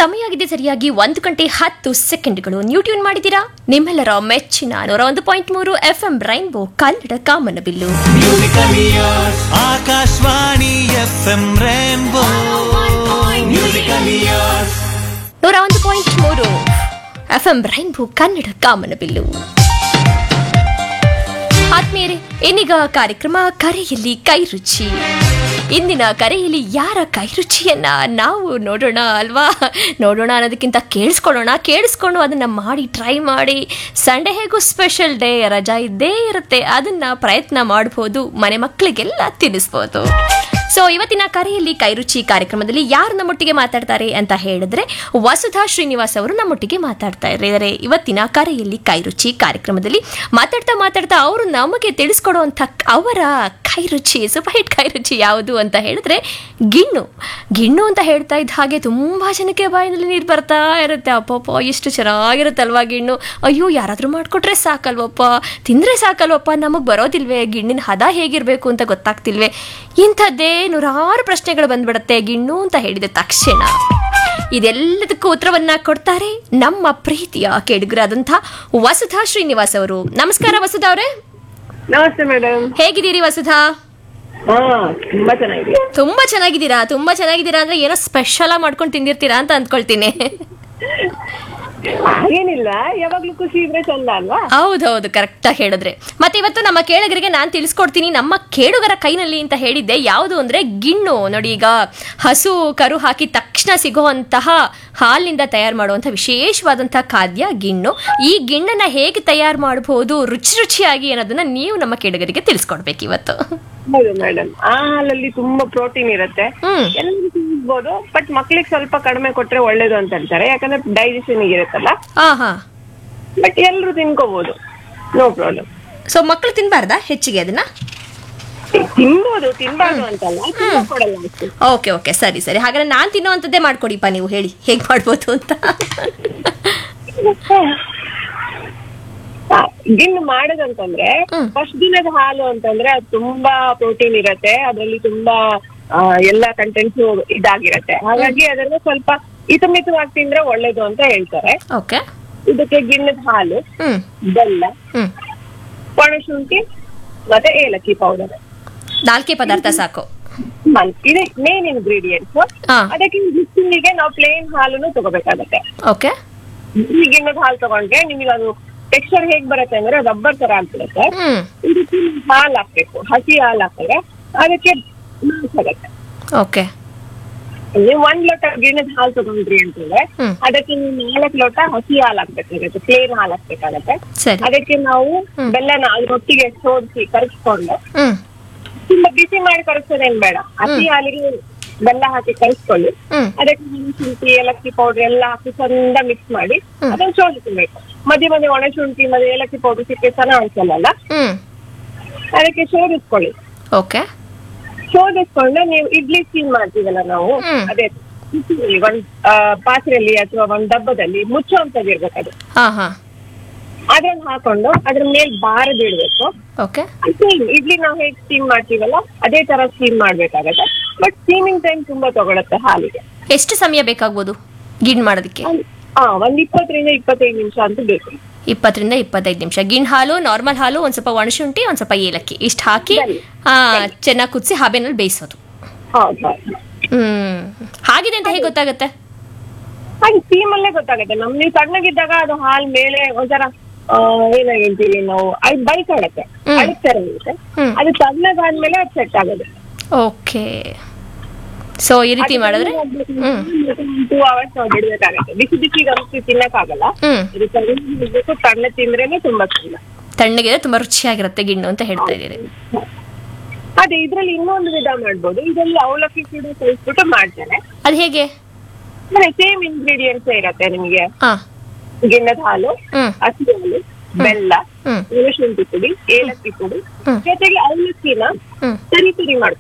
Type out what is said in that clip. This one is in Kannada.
ಸಮಯ ಆಗಿದೆ ಸರಿಯಾಗಿ ಒಂದು ಗಂಟೆ ಹತ್ತು ಸೆಕೆಂಡ್ಗಳು ನ್ಯೂ ಟ್ಯೂನ್ ಮಾಡಿದ್ದೀರಾ ನಿಮ್ಮೆಲ್ಲರ ಮೆಚ್ಚಿನ ನೂರ ಒಂದು ಪಾಯಿಂಟ್ ಮೂರು ಎಫ್ ಎಂ ರೈನ್ಬೋ ಕನ್ನಡ ಕಾಮನಬಿಲ್ಲು Musical Years. Akashvani F M rainbow musical years ನೂರ ಒಂದು ಪಾಯಿಂಟ್ ಮೂರು ಎಫ್ ಎಂ ರೈನ್ಬೋ ಕನ್ನಡ ಕಾಮನಬಿಲ್ಲು ಆತ್ಮೀಯರೇ ಇನ್ನೀಗ ಕಾರ್ಯಕ್ರಮ ಕರೆಯಲ್ಲಿ ಕೈ ರುಚಿ ಇಂದಿನ ಕರೆಯಲ್ಲಿ ಯಾರ ಕೈ ರುಚಿಯನ್ನ ನಾವು ನೋಡೋಣ ಅಲ್ವಾ ನೋಡೋಣ ಅನ್ನೋದಕ್ಕಿಂತ ಕೇಳಿಸ್ಕೊಳ್ಳೋಣ ಕೇಳಿಸ್ಕೊಂಡು ಅದನ್ನ ಮಾಡಿ ಟ್ರೈ ಮಾಡಿ ಸಂಡೇ ಹೇಗೂ ಸ್ಪೆಷಲ್ ಡೇ ರಜಾ ಇದ್ದೇ ಇರುತ್ತೆ ಅದನ್ನ ಪ್ರಯತ್ನ ಮಾಡ್ಬೋದು ಮನೆ ಮಕ್ಕಳಿಗೆಲ್ಲ ತಿನ್ನಿಸ್ಬೋದು ಸೊ ಇವತ್ತಿನ ಕರೆಯಲ್ಲಿ ಕೈರುಚಿ ಕಾರ್ಯಕ್ರಮದಲ್ಲಿ ಯಾರು ನಮ್ಮೊಟ್ಟಿಗೆ ಮಾತಾಡ್ತಾರೆ ಅಂತ ಹೇಳಿದ್ರೆ ವಸುಧಾ ಶ್ರೀನಿವಾಸ್ ಅವರು ನಮ್ಮೊಟ್ಟಿಗೆ ಮಾತಾಡ್ತಾ ಇದ್ದಾರೆ ಇವತ್ತಿನ ಕರೆಯಲ್ಲಿ ಕೈರುಚಿ ಕಾರ್ಯಕ್ರಮದಲ್ಲಿ ಮಾತಾಡ್ತಾ ಮಾತಾಡ್ತಾ ಅವರು ನಮಗೆ ತಿಳಿಸ್ಕೊಡುವಂಥ ಅವರ ಕೈರುಚಿ ಸೂಪರ್ ಹಿಟ್ ಕೈರುಚಿ ಯಾವುದು ಅಂತ ಹೇಳಿದ್ರೆ ಗಿಣ್ಣು ಗಿಣ್ಣು ಅಂತ ಹೇಳ್ತಾ ಇದ್ದ ಹಾಗೆ ತುಂಬಾ ಜನಕ್ಕೆ ಬಾಯಿನಲ್ಲಿ ನೀರು ಬರ್ತಾ ಇರುತ್ತೆ ಅಪ್ಪಪ್ಪ ಎಷ್ಟು ಚೆನ್ನಾಗಿರುತ್ತಲ್ವಾ ಗಿಣ್ಣು ಅಯ್ಯೋ ಯಾರಾದರೂ ಮಾಡಿಕೊಟ್ರೆ ಸಾಕಲ್ವಪ್ಪ ತಿಂದರೆ ಸಾಕಲ್ವಪ್ಪ ನಮಗೆ ಬರೋದಿಲ್ವೇ ಗಿಣ್ಣಿನ ಹದ ಹೇಗಿರಬೇಕು ಅಂತ ಗೊತ್ತಾಗ್ತಿಲ್ವೇ ಇಂಥದ್ದೇ ನೂರಾರು ಪ್ರಶ್ನೆಗಳು ಬಂದ್ಬಿಡುತ್ತೆ ಗಿಣ್ಣು ಅಂತ ಹೇಳಿದ ತಕ್ಷಣ ಇದೆಲ್ಲದಕ್ಕೂ ಉತ್ತರವನ್ನ ಕೊಡ್ತಾರೆ ನಮ್ಮ ಪ್ರೀತಿಯ ಕೇಳುಗರಾದಂಥ ವಸುಧಾ ಶ್ರೀನಿವಾಸ್ ಅವರು ನಮಸ್ಕಾರ ವಸುಧಾ ಅವರೇ ನಮಸ್ತೆ ಮೇಡಮ್ ಹೇಗಿದ್ದೀರಿ ವಸುಧಾ ಹಾ ತುಂಬಾ ಚೆನ್ನಾಗಿದೆ ತುಂಬಾ ಚೆನ್ನಾಗಿದ್ದೀರಾ ತುಂಬಾ ಚೆನ್ನಾಗಿದ್ದೀರಾ ಅಂದ್ರೆ ಏನೋ ಸ್ಪೆಷಲ್ ಆಗಿ ಮಾಡ್ಕೊಂಡು ತಿಂದಿರ್ತೀರಾ ಅಂತ ಅಂದ್ಕೊಳ್ತೀನಿ ಏನಿಲ್ಲ ಯಾವಾಗ್ಲೂ ಖುಷಿ ಇದ್ರೆ ಚಂದ ಅಲ್ವಾ ಹೌದೌದು ಕರೆಕ್ಟಾಗಿ ಹೇಳಿದ್ರೆ ಮತ್ತೆ ಇವತ್ತು ನಮ್ಮ ಕೇಳುಗರಿಗೆ ನಾನು ತಿಳಿಸ್ಕೊಡ್ತೀನಿ ನಮ್ಮ ಕೇಳುಗರ ಕೈನಲ್ಲಿ ಅಂತ ಹೇಳಿದ್ದೆ ಯಾವುದು ಅಂದ್ರೆ ಗಿಣ್ಣು ನೋಡಿ ಈಗ ಹಸು ಕರು ಹಾಕಿ ತಕ್ಷಣ ಸಿಗುವಂತಹ ಹಾಲಿನಿಂದ ತಯಾರು ಮಾಡುವಂಥ ವಿಶೇಷವಾದಂತಹ ಖಾದ್ಯ ಗಿಣ್ಣು ಈ ಗಿಣ್ಣನ್ನ ಹೇಗೆ ತಯಾರು ಮಾಡಬಹುದು ರುಚಿ ರುಚಿಯಾಗಿ ಅನ್ನೋದನ್ನ ನೀವು ನಮ್ಮ ಕೇಳುಗರಿಗೆ ತಿಳಿಸ್ಕೊಡ್ಬೇಕು ಇವತ್ತು ಹೌದು ಮೇಡಮ್ ಆ ಹಾಲಲ್ಲಿ ತುಂಬಾ ಪ್ರೋಟೀನ್ ಇರುತ್ತೆ ಹ್ಮ್ ಎಲ್ಲರೂ ತಿನ್ಬೋದು ಬಟ್ ಮಕ್ಳಿಗೆ ಸ್ವಲ್ಪ ಕಡಿಮೆ ಕೊಟ್ರೆ ಒಳ್ಳೇದು ಅಂತ ಹೇಳ್ತಾರೆ ಯಾಕಂದ್ರೆ ಡೈಜೆಷನ್ ಇರುತ್ತಲ್ಲ ಹಾ ಹಾ ಬಟ್ ಎಲ್ಲರೂ ತಿನ್ಕೋಬಹುದು ನೋ ಪ್ರಾಬ್ಲಮ್ ಸೊ ಮಕ್ಕಳು ತಿನ್ಬಾರ್ದಾ ಹೆಚ್ಚಿಗೆ ಅದನ್ನ ತಿನ್ಬೋದು ತಿನ್ಬಾರ್ದು ಅಂತಲ್ಲ ತಿನ್ನಕ್ ಕೊಡಲ್ಲ ಅಷ್ಟೇ ಓಕೆ ಓಕೆ ಸರಿ ಸರಿ ಹಾಗಾದ್ರೆ ನಾನು ತಿನ್ನೋವಂಥದ್ದೇ ಮಾಡ್ಕೊಡಿಪ್ಪ ನೀವು ಹೇಳಿ ಹೇಗೆ ಮಾಡ್ಬೋದು ಅಂತ ಆ, ಗಿಣ್ಣು ಮಾಡೋದಂತಂದ್ರೆ ಹ್ಮ್. ಫಸ್ಟ್ ದಿನದ ಹಾಲು ಅಂತಂದ್ರೆ ಅದು ತುಂಬಾ ಪ್ರೋಟೀನ್ ಇರತ್ತೆ ಅದರಲ್ಲಿ ತುಂಬಾ ಆ, ಎಲ್ಲ ಕಂಟೆಂಟ್ಸ್ ಇದಾಗಿರತ್ತೆ ಹಾಗಾಗಿ ಅದನ್ನ ಸ್ವಲ್ಪ ಹಿತಮಿತವಾಗಿ ತಿಂದ್ರೆ ಒಳ್ಳೇದು ಅಂತ ಹೇಳ್ತಾರೆ ಓಕೆ ಇದಕ್ಕೆ ಗಿಣ್ಣದ ಹಾಲು ಹ್ಮ್ ಬೆಲ್ಲ ಹ್ಮ್ ಒಣಶುಂಠಿ ಮತ್ತೆ ಏಲಕ್ಕಿ ಪೌಡರ್ ನಾಲ್ಕೇ ಪದಾರ್ಥ ಸಾಕು ಇದು ಮೇನ್ ಇಂಗ್ರೀಡಿಯೆಂಟ್ಸ್ ಹಾ ಅದಕ್ಕೆ ಬಿಸಿಲಿಗೆ ನಾವು ಪ್ಲೇನ್ ಹಾಲನ್ನು ತಗೋಬೇಕಾಗತ್ತೆ ಓಕೆ ಈ ಗಿಣ್ಣದ ಹಾಲು ತಗೊಂಡ್ರೆ ನಿಮಗೆ ಅದು ಟೆಕ್ಸ್ಚರ್ ಹೇಗ್ ಬರುತ್ತೆ ಅಂದ್ರೆ ರಬ್ಬರ್ ತರ ಆಗ್ಬಿಡುತ್ತೆ ಹ್ಮ್ ಇದಕ್ಕೆ ಹಾಲು ಹಾಕ್ಬೇಕು ಹಸಿ ಹಾಲು ಹಾಕಿದ್ರೆ ಅದಕ್ಕೆ ಮಿಕ್ಸ್ ಆಗುತ್ತೆ ಓಕೆ ನೀವು ಒಂದ್ ಲೋಟ ಗಿಣ್ಣದ ಹಾಲು ತಗೊಂಡ್ರಿ ಅಂತಂದ್ರೆ ಹ್ಮ್. ಅದಕ್ಕೆ ನೀವು ನಾಲ್ಕು ಲೋಟ ಹಸಿ ಹಾಲು ಹಾಕ್ಬೇಕಾಗುತ್ತೆ ಪ್ಲೇನ್ ಹಾಲು ಹಾಕ್ಬೇಕಾಗತ್ತೆ ಸರಿ ಅದಕ್ಕೆ ನಾವು ಹ್ಮ್. ಬೆಲ್ಲನ ಅದ್ರೊಟ್ಟಿಗೆ ಸೋದಿಸಿ ಕರಗಿಸ್ಕೊಂಡು ಹ್ಮ್ ತುಂಬಾ ಬಿಸಿ ಮಾಡಿ ಕರಗಿಸೋದೇನ್ ಬೇಡ ಹಸಿ ಹಾಲಿಗೆ ಬೆಲ್ಲ ಹಾಕಿ ಕರಿಸ್ಕೊಳ್ಳಿ ಹ್ಮ್ ಅದಕ್ಕೆ ಶುಂಠಿ ಏಲಕ್ಕಿ ಪೌಡರ್ ಎಲ್ಲ ಹಾಕಿ ಚಂದ ಮಿಕ್ಸ್ ಮಾಡಿ ಹ್ಮ್. ಅದನ್ನ ಶೋಧಿಸಬೇಕು ಮಧ್ಯೆ ಮಧ್ಯೆ ಒಣ ಶುಂಠಿ ಮತ್ತೆ ಏಲಕ್ಕಿ ಪೌಡರ್ ಸಿಕ್ಕಿ ಚೆನ್ನಾಗಿ ಅನ್ಸಲ್ಲ ಹ್ಮ್ ಅದಕ್ಕೆ ಶೋಧಿಸ್ಕೊಳ್ಳಿ ಓಕೆ ಶೋಧಿಸ್ಕೊಂಡು ನೀವು ಇಡ್ಲಿ ಸ್ಟೀಮ್ ಮಾಡ್ತೀವಲ್ಲ ನಾವು ಹ್ಮ್. ಅದೇ ಬಿಸಿಯಲ್ಲಿ ಒಂದ್ ಆ, ಪಾತ್ರೆಯಲ್ಲಿ ಅಥವಾ ಒಂದ್ ಡಬ್ಬದಲ್ಲಿ ಮುಚ್ಚುವಂತದ್ದು ಇರ್ಬೇಕು ಅದು ಹಾ ಹಾ ಅದನ್ನ ಹಾಕೊಂಡು ಅದ್ರ ಮೇಲೆ ಬಾರದ್ ಇಡ್ಬೇಕು ಓಕೆ Same, ಇಡ್ಲಿ ನಾವು ಹೇಗ್ ಸ್ಟೀಮ್ ಮಾಡ್ತೀವಲ್ಲ ಅದೇ ತರ ಸ್ಟೀಮ್ ಮಾಡ್ಬೇಕಾಗತ್ತೆ ಬಟ್ ಸ್ಟೀಮಿಂಗ್ ಟೈಮ್ ತುಂಬಾ ತಗೊಳತ್ತೆ ಹಾಲಿಗೆ ಎಷ್ಟು ಸಮಯ ಬೇಕಾಗ್ಬೋದು ಗಿಣ್ ಮಾಡೋದಕ್ಕೆ ಒಂದ್- ಆ ಒಂದ್ ಇಪ್ಪತ್ತರಿಂದ ಇಪ್ಪತ್ತೈದು ನಿಮಿಷ ಅಂತ ಬೇಕು ಇಪ್ಪತ್ತರಿಂದ ಇಪ್ಪತ್ತೈದು ನಿಮಿಷ ಗಿಣ್ ಹಾಲು ನಾರ್ಮಲ್ ಹಾಲು ಒಂದ್ ಸ್ವಲ್ಪ ಒಣಶುಂಠಿ ಒಂದ್ ಸ್ವಲ್ಪ ಏಲಕ್ಕಿ ಇಷ್ಟು ಹಾಕಿ ಸರಿ. ಆ ಚೆನ್ನಾಗಿ ಕುದಿಸಿ ಹಾಬೇನಲ್ಲಿ ಬೇಯಿಸೋದು ಹೌದು ಹೌದು ಹ್ಮ್ ಹಾಗಿದೆ ಅಂತ ಹೇಗೆ ಗೊತ್ತಾಗುತ್ತೆ ಹಾಗೆ ಸ್ಟೀಮ್ ಅಲ್ಲೇ ಗೊತ್ತಾಗುತ್ತೆ ನಮ್ ನೀವು ಸಣ್ಣಗಿದ್ದಾಗ ಅದು ಹಾಲ್ ಮೇಲೆ ಒಂಥರ ಆ, ಏನ ಹೇಳ್ತೀವಿ ನಾವು ಅದು ಬೈಕಾಡತ್ತೆ ಹ್ಮ್. ಅಳಿಸ್ತಾ ಇರುತ್ತೆ ಹ್ಮ್. ಅದು ತಣ್ಣಗಾದ್ಮೇಲೆ ಅದು ಸೆಟ್ ಆಗೋದು ಓಕೆ ಸೊ ಈ ರೀತಿ ಮಾಡಿದ್ರೆ ಹ್ಮ್ ಟೂ ಅವರ್ಸ್ ನಾವು ಬಿಡ್ಬೇಕಾಗತ್ತೆ ಬಿಸಿ ಬಿಸಿ ಗಮನಿಸಿ ತಿನ್ನಕ್ಕಾಗಲ್ಲ ಹ್ಮ್ ಇದು ತಣ್ಣಗಿರ್ಬೇಕು ತಣ್ಣ ತಿಂದ್ರೇನೆ ತುಂಬಾ ಚಂದ ತಣ್ಣಗೆ ತುಂಬಾ ರುಚಿಯಾಗಿರುತ್ತೆ ಗಿಣ್ಣು ಅಂತ ಹೇಳ್ತಾ ಇದ್ದೀರಿ ಅದೇ ಇದ್ರಲ್ಲಿ ಇನ್ನೊಂದು ವಿಧ ಮಾಡ್ಬೋದು ಇದರಲ್ಲಿ ಅವಲಕ್ಕಿ ಕೂಡ ಕಳಿಸ್ಬಿಟ್ಟು ಮಾಡ್ತಾರೆ ಅದು ಹೇಗೆ ಅಂದ್ರೆ ಸೇಮ್ ಇಂಗ್ರೀಡಿಯೆಂಟ್ಸ್ ಇರತ್ತೆ ನಿಮಗೆ ಹಾ ಗಿಣ್ಣದ ಹಾಲು ಹ್ಮ್ ಹಸಿ ಹಾಲು ಬೆಲ್ಲ ಹ್ಮ್ ಶುಂಠಿ ಪುಡಿ ಏಲಕ್ಕಿ ಪುಡಿ ಹ್ಮ್. ಜೊತೆಗೆ ಅವಲಕ್ಕಿನ ಹ್ಮ್ ಸರಿ ಸರಿ ಮಾಡ್ತಾರೆ